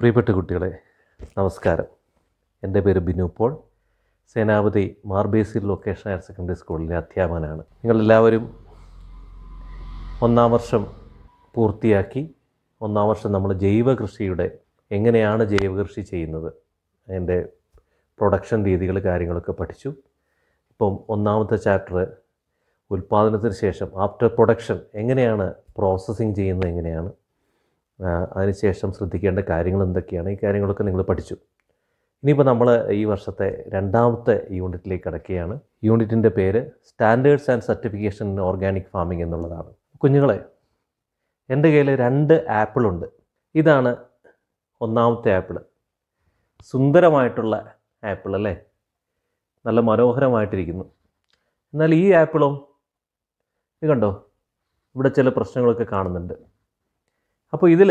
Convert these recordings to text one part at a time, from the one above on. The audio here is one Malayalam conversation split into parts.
പ്രിയപ്പെട്ട കുട്ടികളെ നമസ്കാരം എൻ്റെ പേര് Binu Paul Senapathy Mar Basil location higher secondary സ്കൂളിലെ അധ്യാപകനാണ് നിങ്ങളെല്ലാവരും ഒന്നാം വർഷം പൂർത്തിയാക്കി ഒന്നാം വർഷം നമ്മൾ ജൈവ കൃഷിയുടെ എങ്ങനെയാണ് ജൈവ കൃഷി ചെയ്യുന്നത് അതിൻ്റെ പ്രൊഡക്ഷൻ രീതികൾ കാര്യങ്ങളൊക്കെ പഠിച്ചു ഇപ്പം ഒന്നാമത്തെ ചാപ്റ്റർ ഉൽപ്പാദനത്തിന് ശേഷം ആഫ്റ്റർ പ്രൊഡക്ഷൻ എങ്ങനെയാണ് പ്രോസസ്സിങ് ചെയ്യുന്നത് എങ്ങനെയാണ് ആ, അതിനുശേഷം ശ്രദ്ധിക്കേണ്ട കാര്യങ്ങൾ എന്തൊക്കെയാണ് ഈ കാര്യങ്ങളൊക്കെ നിങ്ങൾ പഠിച്ചു ഇനിയിപ്പോൾ നമ്മൾ ഈ വർഷത്തെ രണ്ടാമത്തെ യൂണിറ്റിലേക്ക് കിടക്കുകയാണ് യൂണിറ്റിൻ്റെ പേര് standards and certification in organic farming എന്നുള്ളതാണ് കുഞ്ഞുങ്ങളെ എൻ്റെ കയ്യിൽ രണ്ട് ആപ്പിളുണ്ട് ഇതാണ് ഒന്നാമത്തെ ആപ്പിൾ സുന്ദരമായിട്ടുള്ള ആപ്പിൾ അല്ലേ നല്ല മനോഹരമായിട്ടിരിക്കുന്നു എന്നാൽ ഈ ആപ്പിളും ഇത് കണ്ടോ ഇവിടെ ചില പ്രശ്നങ്ങളൊക്കെ കാണുന്നുണ്ട് അപ്പോൾ ഇതിൽ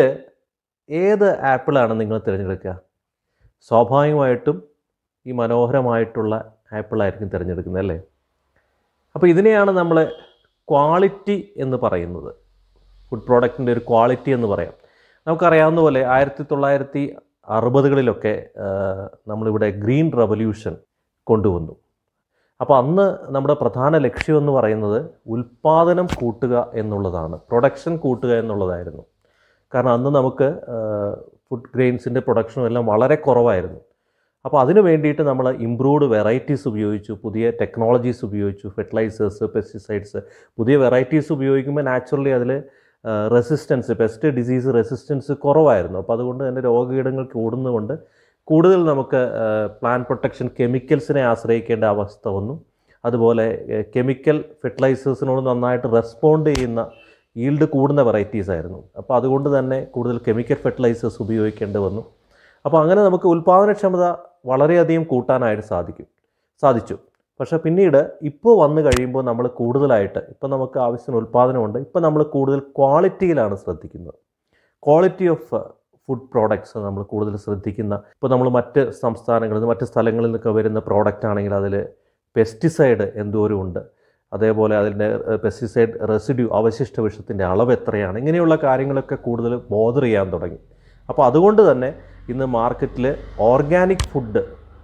ഏത് ആപ്പിളാണ് നിങ്ങൾ തിരഞ്ഞെടുക്കുക സ്വാഭാവികമായിട്ടും ഈ മനോഹരമായിട്ടുള്ള ആപ്പിളായിരിക്കും തിരഞ്ഞെടുക്കുന്നത് അല്ലേ അപ്പോൾ ഇതിനെയാണ് നമ്മൾ ക്വാളിറ്റി എന്ന് പറയുന്നത് ഫുഡ് പ്രോഡക്റ്റിൻ്റെ ഒരു ക്വാളിറ്റി എന്ന് പറയാം നമുക്കറിയാവുന്ന പോലെ ആയിരത്തി തൊള്ളായിരത്തി അറുപതുകളിലൊക്കെ ആ, നമ്മളിവിടെ ഗ്രീൻ റവല്യൂഷൻ കൊണ്ടുവന്നു അപ്പോൾ അന്ന് നമ്മുടെ പ്രധാന ലക്ഷ്യം എന്ന് പറയുന്നത് ഉൽപ്പാദനം കൂട്ടുക എന്നുള്ളതാണ് പ്രൊഡക്ഷൻ കൂട്ടുക എന്നുള്ളതായിരുന്നു കാരണം അന്ന് നമുക്ക് ഫുഡ് ഗ്രെയിൻസിൻ്റെ പ്രൊഡക്ഷനും എല്ലാം വളരെ കുറവായിരുന്നു അപ്പോൾ അതിന് വേണ്ടിയിട്ട് നമ്മൾ ഇമ്പ്രൂവ്ഡ് വെറൈറ്റീസ് ഉപയോഗിച്ചു പുതിയ ടെക്നോളജീസ് ഉപയോഗിച്ചു ഫെർട്ടിലൈസേഴ്സ് പെസ്റ്റിസൈഡ്സ് പുതിയ വെറൈറ്റീസ് ഉപയോഗിക്കുമ്പോൾ നാച്ചുറലി അതിൽ റെസിസ്റ്റൻസ് പെസ്റ്റ് ഡിസീസ് റെസിസ്റ്റൻസ് കുറവായിരുന്നു അപ്പോൾ അതുകൊണ്ട് തന്നെ രോഗകീടങ്ങൾ കൂടുന്നതുകൊണ്ട് കൂടുതൽ നമുക്ക് പ്ലാൻ പ്രൊട്ടക്ഷൻ കെമിക്കൽസിനെ ആശ്രയിക്കേണ്ട അവസ്ഥ വന്നു അതുപോലെ കെമിക്കൽ ഫെർട്ടിലൈസേഴ്സിനോട് നന്നായിട്ട് റെസ്പോണ്ട് ചെയ്യുന്ന ഈൽഡ് കൂടുന്ന വെറൈറ്റീസ് ആയിരുന്നു അപ്പോൾ അതുകൊണ്ട് തന്നെ കൂടുതൽ കെമിക്കൽ ഫെർട്ടിലൈസേഴ്സ് ഉപയോഗിക്കേണ്ടി വന്നു അപ്പോൾ അങ്ങനെ നമുക്ക് ഉൽപ്പാദനക്ഷമത വളരെയധികം കൂട്ടാനായിട്ട് സാധിക്കും സാധിച്ചു പക്ഷേ പിന്നീട് ഇപ്പോൾ വന്നു കഴിയുമ്പോൾ നമ്മൾ കൂടുതലായിട്ട് ഇപ്പോൾ നമുക്ക് ആവശ്യത്തിന് ഉൽപ്പാദനമുണ്ട് ഇപ്പോൾ നമ്മൾ കൂടുതൽ ക്വാളിറ്റിയിലാണ് ശ്രദ്ധിക്കുന്നത് ക്വാളിറ്റി ഓഫ് ഫുഡ് പ്രോഡക്ട്സ് നമ്മൾ കൂടുതൽ ശ്രദ്ധിക്കുന്ന ഇപ്പോൾ നമ്മൾ മറ്റ് സംസ്ഥാനങ്ങളിൽ നിന്ന് മറ്റ് സ്ഥലങ്ങളിൽ നിന്നൊക്കെ വരുന്ന പ്രോഡക്റ്റ് ആണെങ്കിൽ അതിൽ പെസ്റ്റിസൈഡ് എന്തോരം ഉണ്ട് അതേപോലെ അതിൻ്റെ പെസ്റ്റിസൈഡ് റെസിഡ്യൂ അവശിഷ്ട വിഷത്തിൻ്റെ അളവ് എത്രയാണ് ഇങ്ങനെയുള്ള കാര്യങ്ങളൊക്കെ കൂടുതൽ ബോധർ ചെയ്യാൻ തുടങ്ങി അപ്പോൾ അതുകൊണ്ട് തന്നെ ഇന്ന് മാർക്കറ്റിൽ ഓർഗാനിക് ഫുഡ്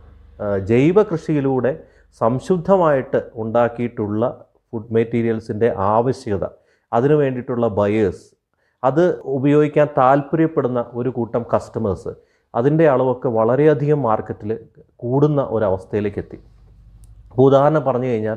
ജൈവ കൃഷിയിലൂടെ സംശുദ്ധമായിട്ട് ഉണ്ടാക്കിയിട്ടുള്ള ഫുഡ് മെറ്റീരിയൽസിൻ്റെ ആവശ്യകത അതിനു വേണ്ടിയിട്ടുള്ള ബയേഴ്സ് അത് ഉപയോഗിക്കാൻ താല്പര്യപ്പെടുന്ന ഒരു കൂട്ടം കസ്റ്റമേഴ്സ് അതിൻ്റെ അളവൊക്കെ വളരെയധികം മാർക്കറ്റിൽ കൂടുന്ന ഒരവസ്ഥയിലേക്ക് എത്തി അപ്പോൾ ഉദാഹരണം പറഞ്ഞു കഴിഞ്ഞാൽ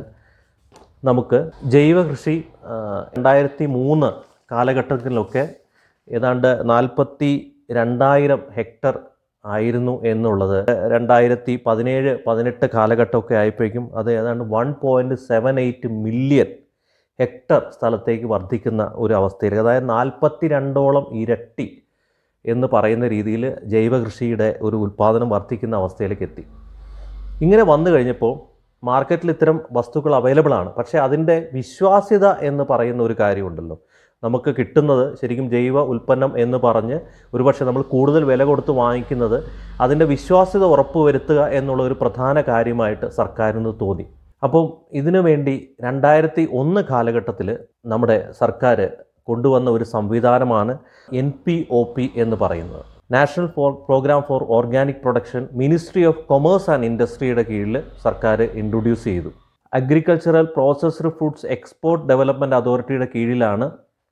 നമുക്ക് ജൈവ കൃഷി ആ, രണ്ടായിരത്തി മൂന്ന് കാലഘട്ടത്തിലൊക്കെ ഏതാണ്ട് നാൽപ്പത്തി രണ്ടായിരം ഹെക്ടർ ആയിരുന്നു എന്നുള്ളത് രണ്ടായിരത്തി പതിനേഴ് പതിനെട്ട് കാലഘട്ടമൊക്കെ ആയപ്പോഴേക്കും അത് ഏതാണ്ട് one point seven eight million hectare സ്ഥലത്തേക്ക് വർദ്ധിക്കുന്ന ഒരു അവസ്ഥയിലേക്ക് അതായത് നാൽപ്പത്തി രണ്ടോളം ഇരട്ടി എന്ന് പറയുന്ന രീതിയിൽ ജൈവ കൃഷിയുടെ ഒരു ഉൽപ്പാദനം വർദ്ധിക്കുന്ന അവസ്ഥയിലേക്ക് എത്തി ഇങ്ങനെ വന്നു കഴിഞ്ഞപ്പോൾ മാർക്കറ്റിൽ ഇത്തരം വസ്തുക്കൾ അവൈലബിൾ ആണ് പക്ഷേ അതിൻ്റെ വിശ്വാസ്യത എന്ന് പറയുന്ന ഒരു കാര്യമുണ്ടല്ലോ നമുക്ക് കിട്ടുന്നത് ശരിക്കും ജൈവ ഉൽപ്പന്നം എന്ന് പറഞ്ഞ് ഒരുപക്ഷെ നമ്മൾ കൂടുതൽ വില കൊടുത്ത് വാങ്ങിക്കുന്നത് അതിൻ്റെ വിശ്വാസ്യത ഉറപ്പുവരുത്തുക എന്നുള്ള ഒരു പ്രധാന കാര്യമായിട്ട് സർക്കാരിന് തോന്നി അപ്പം ഇതിനു വേണ്ടി രണ്ടായിരത്തി ഒന്ന് കാലഘട്ടത്തിൽ നമ്മുടെ സർക്കാർ കൊണ്ടുവന്ന ഒരു സംവിധാനമാണ് എൻ പി ഒ പി എന്ന് പറയുന്നത് national for programme for organic production ministry of commerce and ഇൻഡസ്ട്രിയുടെ കീഴിൽ സർക്കാർ ഇൻട്രൊഡ്യൂസ് ചെയ്തു agricultural processed foods export development അതോറിറ്റിയുടെ കീഴിലാണ്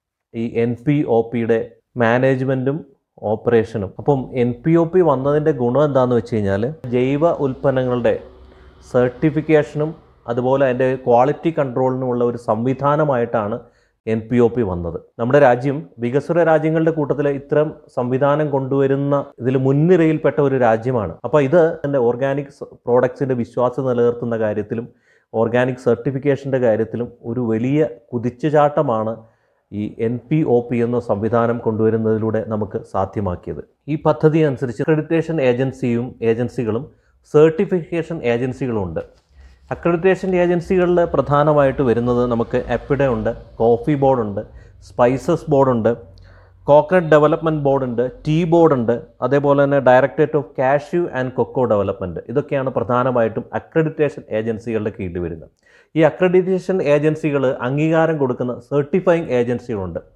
ഈ എൻ പി ഒ പിയുടെ മാനേജ്മെൻറ്റും ഓപ്പറേഷനും അപ്പം എൻ പി ഒ പി വന്നതിൻ്റെ ഗുണം എന്താണെന്ന് വെച്ച് കഴിഞ്ഞാൽ ജൈവ ഉൽപ്പന്നങ്ങളുടെ സർട്ടിഫിക്കേഷനും അതുപോലെ അതിൻ്റെ ക്വാളിറ്റി കൺട്രോളിനുമുള്ള ഒരു സംവിധാനമായിട്ടാണ് എൻ പി ഒ പി വന്നത് നമ്മുടെ രാജ്യം വികസ്വര രാജ്യങ്ങളുടെ കൂട്ടത്തിൽ ഇത്തരം സംവിധാനം കൊണ്ടുവരുന്ന ഇതിൽ മുൻനിരയിൽപ്പെട്ട ഒരു രാജ്യമാണ് അപ്പോൾ ഇത് എൻ്റെ ഓർഗാനിക് പ്രോഡക്ട്സിൻ്റെ വിശ്വാസം നിലനിർത്തുന്ന കാര്യത്തിലും ഓർഗാനിക് സർട്ടിഫിക്കേഷൻ്റെ കാര്യത്തിലും ഒരു വലിയ കുതിച്ചുചാട്ടമാണ് ഈ എൻ പി ഒ പി എന്ന സംവിധാനം കൊണ്ടുവരുന്നതിലൂടെ നമുക്ക് സാധ്യമാക്കിയത് ഈ പദ്ധതി അനുസരിച്ച് അക്രഡിറ്റേഷൻ ഏജൻസിയും ഏജൻസികളും സർട്ടിഫിക്കേഷൻ ഏജൻസികളും ഉണ്ട് അക്രഡിറ്റേഷൻ ഏജൻസികളിൽ പ്രധാനമായിട്ട് വരുന്നത് നമുക്ക് എപ്പിഡ ഉണ്ട് കോഫി ബോർഡുണ്ട് സ്പൈസസ് ബോർഡുണ്ട് കോക്കനട്ട് ഡെവലപ്മെൻറ്റ് ബോർഡുണ്ട് ടീ ബോർഡുണ്ട് അതേപോലെ തന്നെ directorate of cashew and cocoa development ഇതൊക്കെയാണ് പ്രധാനമായിട്ടും അക്രഡിറ്റേഷൻ ഏജൻസികളുടെ കീഴിൽ വരുന്നത് ഈ അക്രഡിറ്റേഷൻ ഏജൻസികൾ അംഗീകാരം കൊടുക്കുന്ന സർട്ടിഫയിങ് ഏജൻസികളുണ്ട്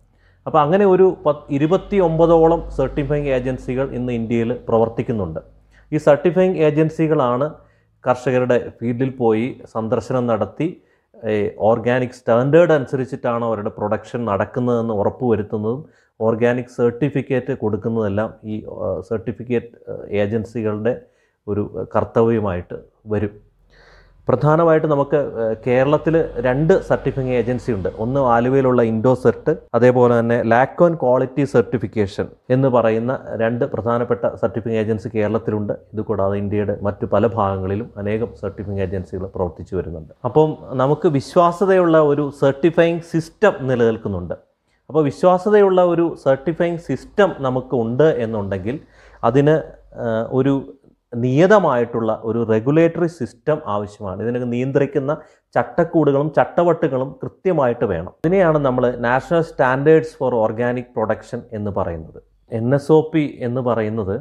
അപ്പോൾ അങ്ങനെ ഒരു പത്ത് ഇരുപത്തി ഒമ്പതോളം സർട്ടിഫൈങ് ഏജൻസികൾ ഇന്ന് ഇന്ത്യയിൽ പ്രവർത്തിക്കുന്നുണ്ട് ഈ സർട്ടിഫൈങ് ഏജൻസികളാണ് കർഷകരുടെ ഫീൽഡിൽ പോയി സന്ദർശനം നടത്തി ഓർഗാനിക് സ്റ്റാൻഡേർഡ് അനുസരിച്ചിട്ടാണ് അവരുടെ പ്രൊഡക്ഷൻ നടക്കുന്നതെന്ന് ഉറപ്പുവരുത്തുന്നതും ഓർഗാനിക് സർട്ടിഫിക്കറ്റ് കൊടുക്കുന്നതെല്ലാം ഈ സർട്ടിഫിക്കറ്റ് ഏജൻസികളുടെ ഒരു കർത്തവ്യമായിട്ട് വരും പ്രധാനമായിട്ട് നമുക്ക് കേരളത്തിൽ രണ്ട് സർട്ടിഫിങ് ഏജൻസി ഉണ്ട് ഒന്ന് ആലുവയിലുള്ള ഇൻഡോസെർട്ട് അതേപോലെ തന്നെ ലാക്കോൻ ക്വാളിറ്റി സർട്ടിഫിക്കേഷൻ എന്ന് പറയുന്ന രണ്ട് പ്രധാനപ്പെട്ട സർട്ടിഫിങ് ഏജൻസി കേരളത്തിലുണ്ട് ഇത് കൂടാതെ ഇന്ത്യയുടെ മറ്റു പല ഭാഗങ്ങളിലും അനേകം സർട്ടിഫിങ് ഏജൻസികൾ പ്രവർത്തിച്ചു വരുന്നുണ്ട് അപ്പം നമുക്ക് വിശ്വാസതയുള്ള ഒരു സർട്ടിഫൈങ് സിസ്റ്റം നിലനിൽക്കുന്നുണ്ട് അപ്പോൾ വിശ്വാസതയുള്ള ഒരു സർട്ടിഫൈങ് സിസ്റ്റം നമുക്ക് ഉണ്ട് എന്നുണ്ടെങ്കിൽ അതിന് ഒരു നിയതമായിട്ടുള്ള ഒരു റെഗുലേറ്ററി സിസ്റ്റം ആവശ്യമാണ് ഇതിനെ നിയന്ത്രിക്കുന്ന ചട്ടക്കൂടുകളും ചട്ടവട്ടുകളും കൃത്യമായിട്ട് വേണം ഇതിനെയാണ് നമ്മൾ national standards for organic production എന്ന് പറയുന്നത് എൻ എസ് ഒ പി എന്ന് പറയുന്നത്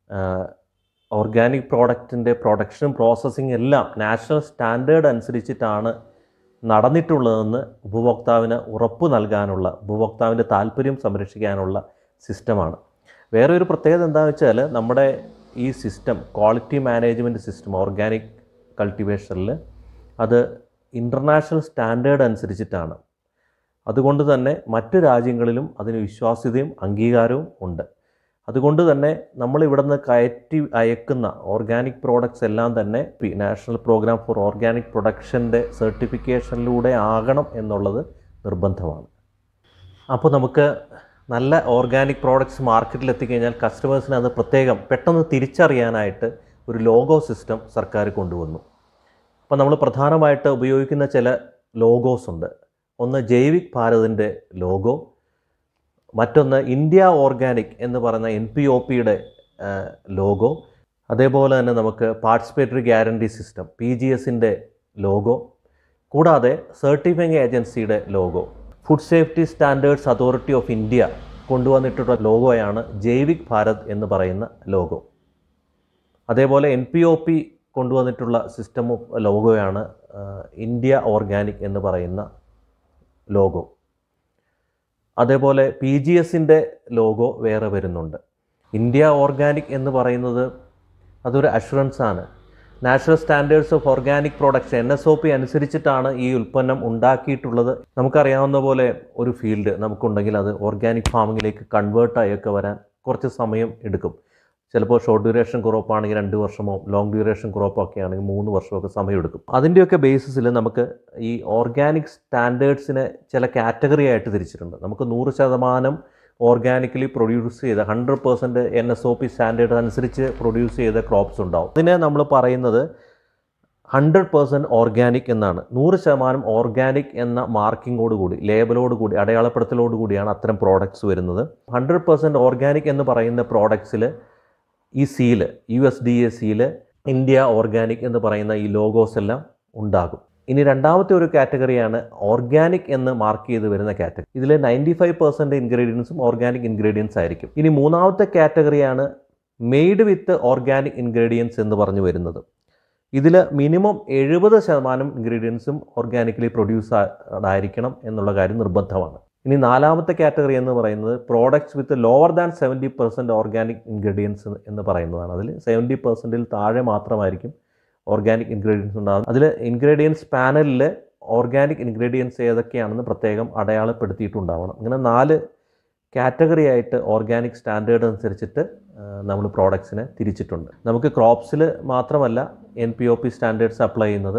ഓർഗാനിക് പ്രോഡക്റ്റിൻ്റെ പ്രൊഡക്ഷനും പ്രോസസ്സിങ് എല്ലാം നാഷണൽ സ്റ്റാൻഡേർഡ് അനുസരിച്ചിട്ടാണ് നടന്നിട്ടുള്ളതെന്ന് ഉപഭോക്താവിന് ഉറപ്പ് നൽകാനുള്ള ഉപഭോക്താവിൻ്റെ താല്പര്യം സംരക്ഷിക്കാനുള്ള സിസ്റ്റമാണ് വേറെ ഒരു പ്രത്യേകത എന്താണെന്ന് വെച്ചാൽ നമ്മുടെ ഈ system quality management system organic കൾട്ടിവേഷനിൽ അത് ഇൻ്റർനാഷണൽ സ്റ്റാൻഡേർഡ് അനുസരിച്ചിട്ടാണ് അതുകൊണ്ട് തന്നെ മറ്റ് രാജ്യങ്ങളിലും അതിന് വിശ്വാസ്യതയും അംഗീകാരവും ഉണ്ട് അതുകൊണ്ട് തന്നെ നമ്മൾ ഇവിടുന്ന് കയറ്റി അയക്കുന്ന ഓർഗാനിക് പ്രോഡക്ട്സ് എല്ലാം തന്നെ നാഷണൽ പ്രോഗ്രാം ഫോർ ഓർഗാനിക് പ്രൊഡക്ഷൻ്റെ സർട്ടിഫിക്കേഷനിലൂടെ ആകണം എന്നുള്ളത് നിർബന്ധമാണ് അപ്പോൾ നമുക്ക് നല്ല ഓർഗാനിക് പ്രോഡക്ട്സ് മാർക്കറ്റിൽ എത്തിക്കഴിഞ്ഞാൽ കസ്റ്റമേഴ്സിന് അത് പ്രത്യേകം പെട്ടെന്ന് തിരിച്ചറിയാനായിട്ട് ഒരു ലോഗോ സിസ്റ്റം സർക്കാർ കൊണ്ടുവന്നു അപ്പോൾ നമ്മൾ പ്രധാനമായിട്ട് ഉപയോഗിക്കുന്ന ചില ലോഗോസ് ഉണ്ട് ഒന്ന് ജൈവിക് ഭാരതിൻ്റെ ലോഗോ മറ്റൊന്ന് ഇന്ത്യ ഓർഗാനിക് എന്ന് പറയുന്ന എൻ പി ഒ പിയുടെ ലോഗോ അതേപോലെ തന്നെ നമുക്ക് participatory guarantee system P G എസിൻ്റെ ലോഗോ കൂടാതെ സർട്ടിഫൈങ് ഏജൻസിയുടെ logo food safety standards authority of India കൊണ്ടുവന്നിട്ടുള്ള ലോഗോയാണ് ജൈവിക് ഭാരത് എന്ന് പറയുന്ന ലോഗോ അതേപോലെ എൻ പി ഒ പി കൊണ്ടുവന്നിട്ടുള്ള സിസ്റ്റം ഓഫ് ലോഗോയാണ് ഇന്ത്യ ഓർഗാനിക് എന്ന് പറയുന്ന ലോഗോ അതേപോലെ പി ജി എസിൻ്റെ ലോഗോ വേറെ വരുന്നുണ്ട് ഇന്ത്യ ഓർഗാനിക് എന്ന് പറയുന്നത് അതൊരു അഷുറൻസ് ആണ് national standards of organic products N S O P അനുസരിച്ചിട്ടാണ് ഈ ഉൽപ്പന്നം ഉണ്ടാക്കിയിട്ടുള്ളത് നമുക്കറിയാവുന്ന പോലെ ഒരു ഫീൽഡ് നമുക്കുണ്ടെങ്കിൽ അത് ഓർഗാനിക് ഫാമിങ്ങിലേക്ക് കൺവേർട്ടായൊക്കെ വരാൻ കുറച്ച് സമയം എടുക്കും ചിലപ്പോൾ ഷോർട്ട് ഡ്യൂറേഷൻ ക്രോപ്പ് ആണെങ്കിൽ രണ്ട് വർഷമോ ലോങ് ഡ്യൂറേഷൻ ക്രോപ്പ് ഒക്കെ ആണെങ്കിൽ മൂന്ന് വർഷമൊക്കെ സമയമെടുക്കും അതിൻ്റെയൊക്കെ ബേസിസിൽ നമുക്ക് ഈ ഓർഗാനിക് സ്റ്റാൻഡേർഡ്സിനെ ചില കാറ്റഗറി ആയിട്ട് തിരിച്ചിട്ടുണ്ട് നമുക്ക് നൂറ് ശതമാനം ഓർഗാനിക്കലി പ്രൊഡ്യൂസ് ചെയ്ത hundred percent N S O P standard അനുസരിച്ച് പ്രൊഡ്യൂസ് ചെയ്ത ക്രോപ്സ് ഉണ്ടാവും അതിനെ നമ്മൾ പറയുന്നത് ഹൺഡ്രഡ് പേഴ്സൻറ്റ് ഓർഗാനിക് എന്നാണ് നൂറ് ശതമാനം ഓർഗാനിക് എന്ന മാർക്കിങ്ങോട് കൂടി ലേബലോട് കൂടി അടയാളപ്പെടുത്തലോട് കൂടിയാണ് അത്തരം പ്രോഡക്ട്സ് വരുന്നത് ഹൺഡ്രഡ് പേഴ്സൻറ്റ് ഓർഗാനിക് എന്ന് പറയുന്ന പ്രോഡക്ട്സിൽ ഈ seal U S D A seal India organic എന്ന് പറയുന്ന ഈ ലോഗോസ് എല്ലാം ഉണ്ടാകും ഇനി രണ്ടാമത്തെ ഒരു കാറ്റഗറിയാണ് ഓർഗാനിക് എന്ന് മാർക്ക് ചെയ്ത് വരുന്ന കാറ്റഗറി ഇതിൽ നയൻറ്റി ഫൈവ് പെർസെൻറ്റ് ഇൻഗ്രീഡിയൻസും ഓർഗാനിക് ഇൻഗ്രീഡിയൻസ് ആയിരിക്കും ഇനി മൂന്നാമത്തെ കാറ്റഗറിയാണ് മെയ്ഡ് വിത്ത് ഓർഗാനിക് ഇൻഗ്രീഡിയൻസ് എന്ന് പറഞ്ഞു വരുന്നത് ഇതിൽ മിനിമം എഴുപത് ശതമാനം ഇൻഗ്രീഡിയൻസും ഓർഗാനിക്കലി പ്രൊഡ്യൂസ് ആയിരിക്കണം എന്നുള്ള കാര്യം നിർബന്ധമാണ് ഇനി നാലാമത്തെ കാറ്റഗറി എന്ന് പറയുന്നത് products with lower than seventy percent organic ingredients എന്ന് പറയുന്നതാണ് അതിൽ സെവൻറ്റി പെർസെൻറ്റിൽ താഴെ മാത്രമായിരിക്കും ഓർഗാനിക് ഇൻഗ്രീഡിയൻസ് ഉണ്ടാകും അതിൽ ഇൻഗ്രീഡിയൻസ് പാനലിൽ ഓർഗാനിക് ഇൻഗ്രീഡിയൻസ് ഏതൊക്കെയാണെന്ന് പ്രത്യേകം അടയാളപ്പെടുത്തിയിട്ടുണ്ടാവണം ഇങ്ങനെ നാല് കാറ്റഗറി ആയിട്ട് ഓർഗാനിക് സ്റ്റാൻഡേർഡ് അനുസരിച്ചിട്ട് നമ്മൾ പ്രോഡക്ട്സിനെ തിരിച്ചിട്ടുണ്ട് നമുക്ക് ക്രോപ്സിൽ മാത്രമല്ല N P O P standards apply ചെയ്യുന്നത്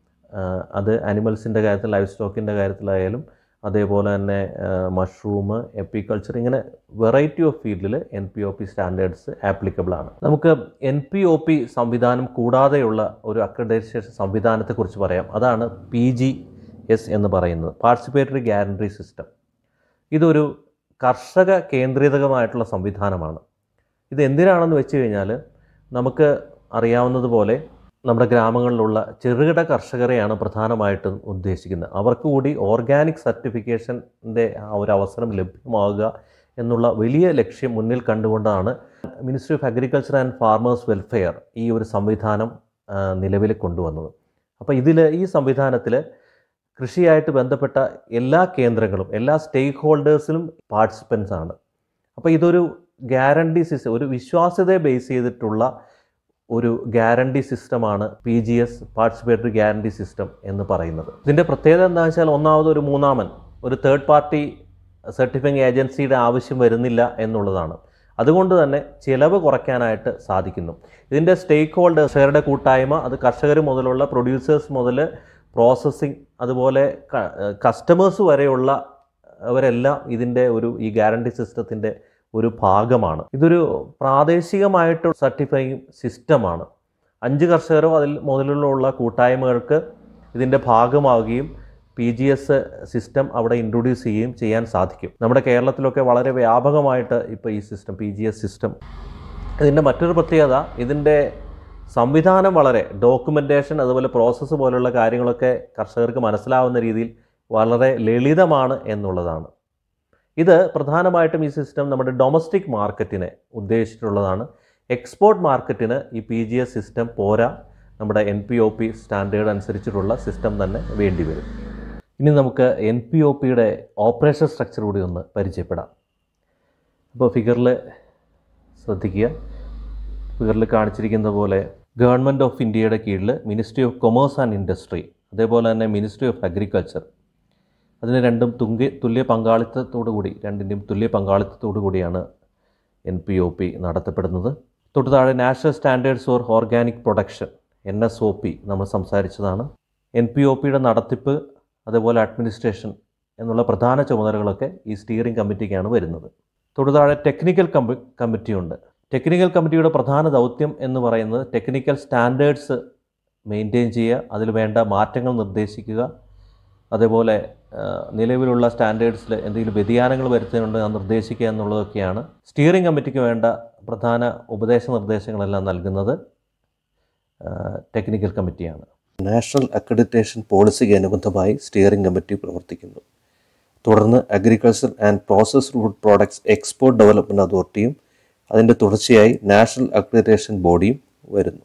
അത് അനിമൽസിൻ്റെ കാര്യത്തിൽ ലൈഫ് സ്റ്റോക്കിൻ്റെ കാര്യത്തിലായാലും അതേപോലെ തന്നെ മഷ്റൂം എപ്പിക്കൾച്ചർ ഇങ്ങനെ വെറൈറ്റി ഓഫ് ഫീൽഡിൽ N P O P standards applicable ആണ് നമുക്ക് എൻ പി ഒ പി സംവിധാനം കൂടാതെയുള്ള ഒരു അക്രഡൈസേഷൻ സംവിധാനത്തെക്കുറിച്ച് പറയാം അതാണ് പി ജി എസ് എന്ന് പറയുന്നത് പാർട്ടിസിപ്പേറ്ററി ഗ്യാരണ്ടി സിസ്റ്റം ഇതൊരു കർഷക കേന്ദ്രീകൃതമായിട്ടുള്ള സംവിധാനമാണ് ഇത് എന്തിനാണെന്ന് വെച്ച് കഴിഞ്ഞാൽ നമുക്ക് അറിയാവുന്നതുപോലെ നമ്മുടെ ഗ്രാമങ്ങളിലുള്ള ചെറുകിട കർഷകരെയാണ് പ്രധാനമായിട്ടും ഉദ്ദേശിക്കുന്നത് അവർക്ക് കൂടി ഓർഗാനിക് സർട്ടിഫിക്കേഷൻ്റെ ആ ഒരു അവസരം ലഭ്യമാകുക എന്നുള്ള വലിയ ലക്ഷ്യം മുന്നിൽ കണ്ടുകൊണ്ടാണ് ministry of agriculture and farmers welfare ഈ ഒരു സംവിധാനം നിലവിൽ കൊണ്ടുവന്നത് അപ്പോൾ ഇതിൽ ഈ സംവിധാനത്തിൽ കൃഷിയായിട്ട് ബന്ധപ്പെട്ട എല്ലാ കേന്ദ്രങ്ങളും എല്ലാ സ്റ്റേക്ക് ഹോൾഡേഴ്സിലും പാർട്ടിസിപ്പൻസ് ആണ് അപ്പോൾ ഇതൊരു ഗ്യാരണ്ടി സിസ്റ്റം ഒരു വിശ്വാസ്യതയെ ബേസ് ചെയ്തിട്ടുള്ള ഒരു ഗ്യാരണ്ടി സിസ്റ്റമാണ് P G S participatory guarantee system എന്ന് പറയുന്നത് ഇതിൻ്റെ പ്രത്യേകത എന്താ വെച്ചാൽ ഒന്നാമത് ഒരു മൂന്നാമൻ ഒരു തേർഡ് പാർട്ടി സർട്ടിഫിങ് ഏജൻസിയുടെ ആവശ്യം വരുന്നില്ല എന്നുള്ളതാണ് അതുകൊണ്ട് തന്നെ ചിലവ് കുറയ്ക്കാനായിട്ട് സാധിക്കുന്നു ഇതിൻ്റെ സ്റ്റേക്ക് ഹോൾഡേഴ്സുകാരുടെ കൂട്ടായ്മ അത് കർഷകർ മുതലുള്ള പ്രൊഡ്യൂസേഴ്സ് മുതൽ പ്രോസസ്സിങ് അതുപോലെ കസ്റ്റമേഴ്സ് വരെയുള്ള അവരെല്ലാം ഇതിൻ്റെ ഒരു ഈ ഗ്യാരണ്ടി സിസ്റ്റത്തിൻ്റെ ഒരു ഭാഗമാണ് ഇതൊരു പ്രാദേശികമായിട്ട് സർട്ടിഫൈങ് സിസ്റ്റമാണ് അഞ്ച് കർഷകരോ അതിൽ മുതലുള്ള കൂട്ടായ്മകൾക്ക് ഇതിൻ്റെ ഭാഗമാവുകയും പി ജി എസ് സിസ്റ്റം അവിടെ ഇൻട്രൊഡ്യൂസ് ചെയ്യുകയും ചെയ്യാൻ സാധിക്കും നമ്മുടെ കേരളത്തിലൊക്കെ വളരെ വ്യാപകമായിട്ട് ഇപ്പോൾ ഈ system P G S system ഇതിൻ്റെ മറ്റൊരു പ്രത്യേകത ഇതിൻ്റെ സംവിധാനം വളരെ ഡോക്യുമെൻറ്റേഷൻ അതുപോലെ പ്രോസസ്സ് പോലുള്ള കാര്യങ്ങളൊക്കെ കർഷകർക്ക് മനസ്സിലാവുന്ന രീതിയിൽ വളരെ ലളിതമാണ് എന്നുള്ളതാണ് ഇത് പ്രധാനമായിട്ടും ഈ സിസ്റ്റം നമ്മുടെ ഡൊമസ്റ്റിക് മാർക്കറ്റിനെ ഉദ്ദേശിച്ചിട്ടുള്ളതാണ് എക്സ്പോർട്ട് മാർക്കറ്റിന് ഈ പി ജി എസ് സിസ്റ്റം പോരാ നമ്മുടെ N P O P standard അനുസരിച്ചിട്ടുള്ള സിസ്റ്റം തന്നെ വേണ്ടി വരും ഇനി നമുക്ക് എൻ പി ഒ പിയുടെ ഓപ്പറേഷൻ സ്ട്രക്ചർ കൂടി ഒന്ന് പരിചയപ്പെടാം അപ്പോൾ ഫിഗറിൽ ശ്രദ്ധിക്കുക ഫിഗറിൽ കാണിച്ചിരിക്കുന്ന പോലെ ഗവൺമെൻറ് ഓഫ് ഇന്ത്യയുടെ കീഴിൽ ministry of commerce and industry അതേപോലെ തന്നെ മിനിസ്ട്രി ഓഫ് അഗ്രികൾച്ചർ അതിന് രണ്ടും തുങ്ക തുല്യ പങ്കാളിത്തത്തോടു കൂടി രണ്ടിൻ്റെയും തുല്യ പങ്കാളിത്തത്തോടു കൂടിയാണ് എൻ പി ഒ പി നടത്തപ്പെടുന്നത് തൊട്ട് താഴെ national standards for organic production N S O P നമ്മൾ സംസാരിച്ചതാണ് എൻ പി ഒ പിയുടെ നടത്തിപ്പ് അതുപോലെ അഡ്മിനിസ്ട്രേഷൻ എന്നുള്ള പ്രധാന ചുമതലകളൊക്കെ ഈ സ്റ്റിയറിംഗ് കമ്മിറ്റിക്കാണ് വരുന്നത് തൊട്ട് താഴെ ടെക്നിക്കൽ കമ്പി കമ്മിറ്റിയുണ്ട് ടെക്നിക്കൽ കമ്മിറ്റിയുടെ പ്രധാന ദൗത്യം എന്ന് പറയുന്നത് ടെക്നിക്കൽ സ്റ്റാൻഡേർഡ്സ് മെയിൻറ്റെയിൻ ചെയ്യുക അതിൽ വേണ്ട മാറ്റങ്ങൾ നിർദ്ദേശിക്കുക അതേപോലെ ആ, നിലവിലുള്ള സ്റ്റാൻഡേർഡ്സിൽ എന്തെങ്കിലും വ്യതിയാനങ്ങൾ വരുത്തുന്നുണ്ടെങ്കിൽ അത് നിർദ്ദേശിക്കുക എന്നുള്ളതൊക്കെയാണ് സ്റ്റിയറിംഗ് കമ്മിറ്റിക്ക് വേണ്ട പ്രധാന ഉപദേശ നിർദ്ദേശങ്ങളെല്ലാം നൽകുന്നത് ആ, ടെക്നിക്കൽ കമ്മിറ്റിയാണ് നാഷണൽ അക്രഡിറ്റേഷൻ പോളിസിക്ക് അനുബന്ധമായി സ്റ്റിയറിംഗ് കമ്മിറ്റി പ്രവർത്തിക്കുന്നു തുടർന്ന് agriculture and process food products export development അതോറിറ്റിയും അതിൻ്റെ തുടർച്ചയായി നാഷണൽ അക്രഡിറ്റേഷൻ ബോഡിയും വരുന്നു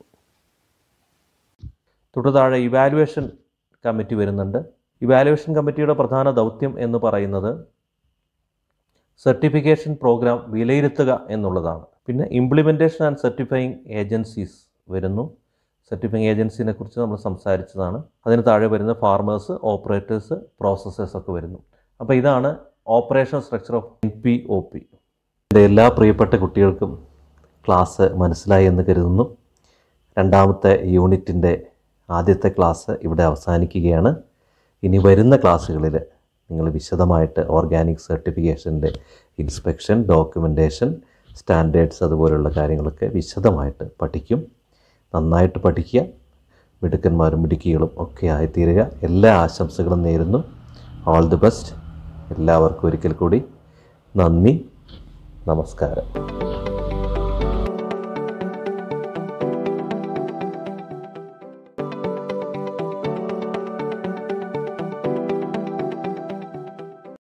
തൊട്ടു താഴെ ഇവാലുവേഷൻ കമ്മിറ്റി വരുന്നുണ്ട് ഇവാലുവേഷൻ കമ്മിറ്റിയുടെ പ്രധാന ദൗത്യം എന്ന് പറയുന്നത് സർട്ടിഫിക്കേഷൻ പ്രോഗ്രാം വിലയിരുത്തുക എന്നുള്ളതാണ് പിന്നെ ഇംപ്ലിമെൻറ്റേഷൻ ആൻഡ് സർട്ടിഫൈങ് ഏജൻസീസ് വരുന്നു സർട്ടിഫൈങ് ഏജൻസിനെ കുറിച്ച് നമ്മൾ സംസാരിച്ചതാണ് അതിന് താഴെ വരുന്ന ഫാർമേഴ്സ് ഓപ്പറേറ്റേഴ്സ് പ്രോസസ്സേഴ്സ് ഒക്കെ വരുന്നു അപ്പോൾ ഇതാണ് operation structure of N P O P എൻ്റെ എല്ലാ പ്രിയപ്പെട്ട കുട്ടികൾക്കും ക്ലാസ് മനസ്സിലായി എന്ന് കരുതുന്നു രണ്ടാമത്തെ യൂണിറ്റിൻ്റെ ആദ്യത്തെ ക്ലാസ് ഇവിടെ അവസാനിക്കുകയാണ് ഇനി വരുന്ന ക്ലാസ്സുകളിൽ നിങ്ങൾ വിശദമായിട്ട് ഓർഗാനിക് സർട്ടിഫിക്കേഷൻ്റെ ഇൻസ്പെക്ഷൻ ഡോക്യുമെൻറ്റേഷൻ സ്റ്റാൻഡേർഡ്സ് അതുപോലുള്ള കാര്യങ്ങളൊക്കെ വിശദമായിട്ട് പഠിക്കും നന്നായിട്ട് പഠിക്കുക മിടുക്കന്മാരും മിടുക്കികളും ഒക്കെ ആയിത്തീരുക എല്ലാ ആശംസകളും നേരുന്നു ഓൾ ദി ബെസ്റ്റ് എല്ലാവർക്കും ഒരിക്കൽ കൂടി നന്ദി നമസ്കാരം